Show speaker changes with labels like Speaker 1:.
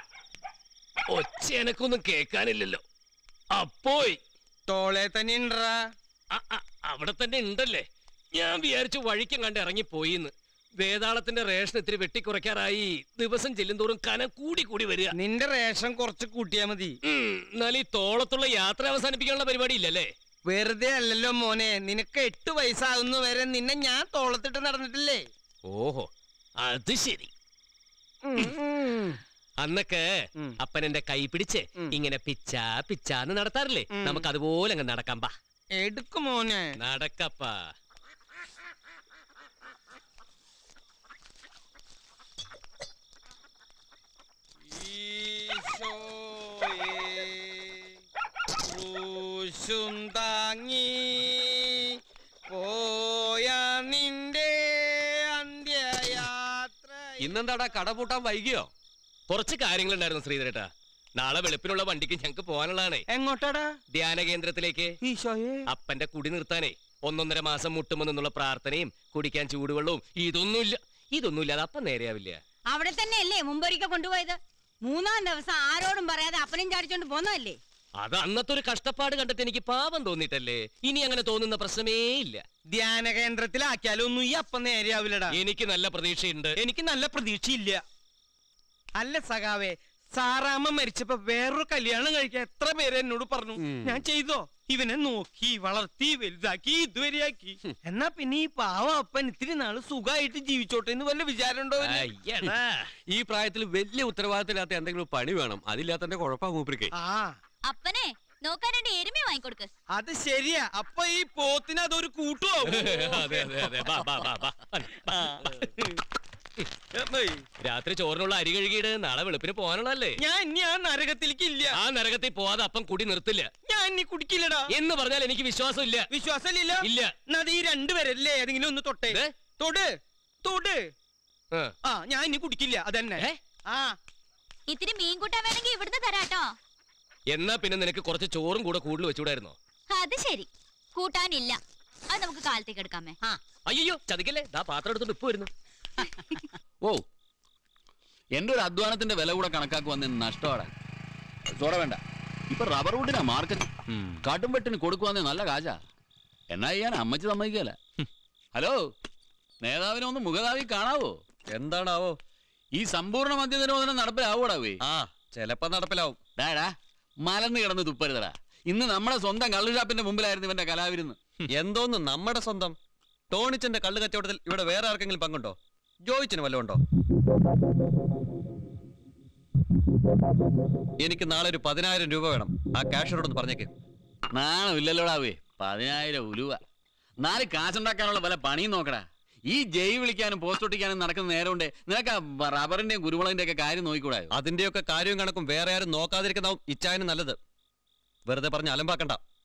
Speaker 1: ഒച്ച എനക്കൊന്നും കേക്കാനില്ലല്ലോ അപ്പോയി
Speaker 2: തോളെ തന്നെ ഉണ്ടറാ
Speaker 1: അ- അ- അവിടെ തന്നെ ഉണ്ടല്ലേ ഞാൻ വിചാരിച്ചു വഴിക്കും കണ്ട് ഇറങ്ങിപ്പോയിന്ന് വേതാളത്തിന്റെ റേഷൻ ഇത്തിരി വെട്ടിക്കുറയ്ക്കാറായി ദിവസം ചെല്ലുന്തോറും കനം കൂടി കൂടി വരിക
Speaker 2: നിന്റെ റേഷൻ കുറച്ച് കൂട്ടിയാ മതി
Speaker 1: ഉം, എന്നാൽ ഈ തോളത്തുള്ള യാത്ര അവസാനിപ്പിക്കാനുള്ള പരിപാടി ഇല്ലല്ലേ
Speaker 2: വെറുതെ അല്ലല്ലോ മോനെ നിനക്ക് എട്ട് വയസ്സാകുന്ന വരെ നിന്നെ ഞാൻ തോളത്തിട്ട് നടന്നിട്ടില്ലേ
Speaker 1: ഓഹോ അത് ശരി അന്നൊക്കെ
Speaker 2: ഉം.
Speaker 1: അപ്പൻ എന്റെ കൈ പിടിച്ച്
Speaker 2: ഉം.
Speaker 1: ഇങ്ങനെ പിച്ചാ പിച്ചാന്ന് നടത്താറില്ലേ
Speaker 2: ഉം.
Speaker 1: നമുക്ക് അതുപോലെ അങ്ങ് നടക്കാം പാ
Speaker 2: എടുക്ക് മോനെ
Speaker 1: നടക്കപ്പാ
Speaker 2: ഈശോയേ, ക്രൂശും താങ്ങി പോയ നിന്റെ അന്ത്യയാത്ര
Speaker 3: ഇന്നെന്താടാ കട പൂട്ടാൻ വൈകിയോ
Speaker 1: കുറച്ച് കാര്യങ്ങളുണ്ടായിരുന്നു ശ്രീധരേട്ടാ നാളെ വെളുപ്പിനുള്ള വണ്ടിക്ക് ഞങ്ങക്ക് പോകാനുള്ളതാണേ
Speaker 2: എങ്ങോട്ടാടാ
Speaker 1: ധ്യാന കേന്ദ്രത്തിലേക്ക്
Speaker 2: ഈശോയെ
Speaker 1: അപ്പന്റെ കുടി നിർത്താനേ ഒന്നൊന്നര മാസം മുട്ടുമ്പോ നിന്നുള്ള പ്രാർത്ഥനയും കുടിക്കാൻ ചൂടുവെള്ളവും ഇതൊന്നുമില്ല ഇതൊന്നുമില്ലാതെ അപ്പം നേരെയാവില്ല
Speaker 4: അവിടെ തന്നെയല്ലേ മുമ്പൊരിക്കൽ കൊണ്ടുപോയത് മൂന്നാം ദിവസം ആരോടും പറയാതെ അപ്പനും ചാടിച്ചോണ്ട് പോന്നതല്ലേ
Speaker 1: അത് അന്നത്തെ ഒരു കഷ്ടപ്പാട് കണ്ടിട്ട് എനിക്ക് പാപം തോന്നിയിട്ടല്ലേ ഇനി അങ്ങനെ തോന്നുന്ന പ്രശ്നമേ ഇല്ല
Speaker 2: ധ്യാന കേന്ദ്രത്തിലാക്കിയാലോ ഒന്നും ഈ അപ്പം നേരെയാവില്ലടാ
Speaker 1: എനിക്ക് നല്ല പ്രതീക്ഷയുണ്ട്
Speaker 2: എനിക്ക് നല്ല പ്രതീക്ഷയില്ല അല്ല സഖാവേ സാറാമ്മ മരിച്ചപ്പോ വേറൊരു കല്യാണം കഴിക്കാൻ എത്ര പേര് എന്നോട് പറഞ്ഞു ഞാൻ ചെയ്തോ ഇവനെ നോക്കി വളർത്തി വലുതാക്കി ഇതുവരെയാക്കി എന്നാ പിന്നെ ഈ പാവം അപ്പൻ ഇത്തിരി നാള് സുഖമായിട്ട് ജീവിച്ചോട്ടെ എന്ന് വല്ല വിചാരം ഉണ്ടോ ഇവന്?
Speaker 1: അയ്യടാ.
Speaker 3: ഈ പ്രായത്തിൽ വലിയ ഉത്തരവാദിത്തമില്ലാത്ത എന്തെങ്കിലും പണി വേണം അതില്ലാത്തന്റെ കുഴപ്പാ മൂപ്പരിക്കേ
Speaker 2: ആ
Speaker 5: അപ്പനെ നോക്കാൻ രണ്ട് എരുമ വാങ്ങിക്കൊടുക്ക്
Speaker 2: അത് ശരിയാ അപ്പൊ ഈ പോത്തിന് അതൊരു കൂട്ടുവോ
Speaker 1: അതെ അതെ അതെ ബാ, ബാ, ബാ, ബാ. രാത്രി ചോറിനുള്ള അരി കഴുകിയിട്ട് നാളെ വെളുപ്പിന് പോകാനുള്ളതല്ലേ
Speaker 2: ഞാൻ ഇനി ആ നരകത്തിലേക്ക് ഇല്ല
Speaker 1: ആ നരകത്തിൽ പോവാതെ അപ്പം കുടി നിർത്തില്ല
Speaker 2: ഞാൻ ഇനി കുടിക്കില്ലടാ
Speaker 1: എന്ന് പറഞ്ഞാൽ എനിക്ക് വിശ്വാസമില്ല
Speaker 2: വിശ്വാസമില്ല
Speaker 1: ഇല്ല.
Speaker 2: എന്നാ അത് ഈ രണ്ടുപേരല്ലേ ഏതെങ്കിലും ഒന്ന് തൊട്ടേ
Speaker 1: ദേ.
Speaker 2: തൊട് തൊട്
Speaker 1: ആ.
Speaker 2: ആ ഞാൻ ഇനി കുടിക്കില്ല അതന്നെ
Speaker 1: ഏ?
Speaker 2: ആ
Speaker 5: ഇത്തിരി മീൻ കൂട്ടാൻ വേണമെങ്കിൽ ഇവിടുന്ന് തരാട്ടോ
Speaker 1: എന്നാ പിന്നെ നിനക്ക് കുറച്ച് ചോറും കൂടെ കൂടുതൽ വെച്ചുകൂടായിരുന്നോ
Speaker 5: അത് ശരി കൂട്ടാനില്ല അത് നമുക്ക് കാലത്തേക്ക് എടുക്കാമേ
Speaker 4: ആ
Speaker 1: അയ്യോ ചതിക്കല്ലേ ദാ പാത്രം എടുത്തോണ്ട് ഇപ്പൊ വരുന്നു
Speaker 6: ഓ എന്റെ ഒരു അധ്വാനത്തിന്റെ വില കൂടെ കണക്കാക്കുവന്ന് നഷ്ടമാണ് സോറ വേണ്ട ഇപ്പൊ റബ്ബർ വുഡിനാ മാർക്കറ്റ് കാട്ടും വെട്ടിന് കൊടുക്കുവാന്നേ നല്ല കാശാ എന്നാ ചെയ്യാൻ അമ്മച്ചി സമ്മതിക്കല ഹലോ നേതാവിനെ ഒന്ന് മുഖതാവി കാണാവോ
Speaker 3: എന്താണാവോ
Speaker 6: ഈ സമ്പൂർണ്ണ മദ്യനിരോധനം നടപ്പിലാവൂടാവേ
Speaker 3: ആ ചെലപ്പോ നടപ്പിലാവും
Speaker 6: ഡാടാ മലന്ന് കിടന്ന് തുപ്പരുതടാ ഇന്ന് നമ്മുടെ സ്വന്തം കള്ളു ഷാപ്പിന്റെ മുമ്പിലായിരുന്നു ഇവന്റെ കലാവിരുന്ന്
Speaker 3: എന്തോന്ന് നമ്മുടെ സ്വന്തം ടോണിച്ചന്റെ കള്ളു കച്ചവടത്തിൽ ഇവിടെ വേറെ ആർക്കെങ്കിലും പങ്കുണ്ടോ ജോയിച്ചിന് വല്ലതും ഉണ്ടോ എനിക്ക് നാളെ ഒരു പതിനായിരം രൂപ വേണം ആ ക്യാഷറോടൊന്ന് പറഞ്ഞേക്ക്
Speaker 6: നാണമില്ലല്ലോടാവേ പതിനായിരം ഉലുവ നാല് കാശുണ്ടാക്കാനുള്ള പല പണിയും നോക്കടാ ഈ ജയ് വിളിക്കാനും പോസ്റ്റ് ഒട്ടിക്കാനും നടക്കുന്ന നേരം കൊണ്ട് നിനക്ക് ആ റബ്ബറിന്റെയും കുരുമുളകിന്റെ ഒക്കെ കാര്യം നോക്കിക്കൂടായോ
Speaker 3: അതിന്റെയൊക്കെ കാര്യവും കണക്കും വേറെ ആരും നോക്കാതിരിക്കുന്നതാവും ഇച്ചായന് നല്ലത് വെറുതെ പറഞ്ഞ് അലമ്പാക്കണ്ട